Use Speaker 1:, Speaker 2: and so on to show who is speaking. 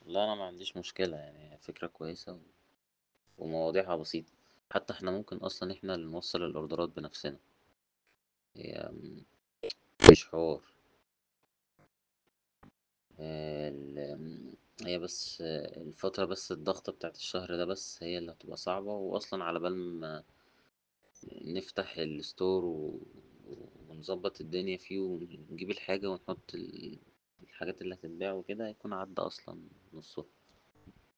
Speaker 1: لا أنا ما عنديش مشكلة يعني فكرة كويسة و ومواضيعها بسيطة حتى إحنا ممكن أصلا إحنا اللي نوصل الأوردرات بنفسنا هي مش حوار ال هي بس الفترة بس الضغطة بتاعت الشهر ده بس هي اللي هتبقى صعبة وأصلا على بال ما نفتح الستور و... ونظبط الدنيا فيه ونجيب الحاجة ونحط ال- الحاجات اللي هتتباع وكده هيكون عدى أصلا نصه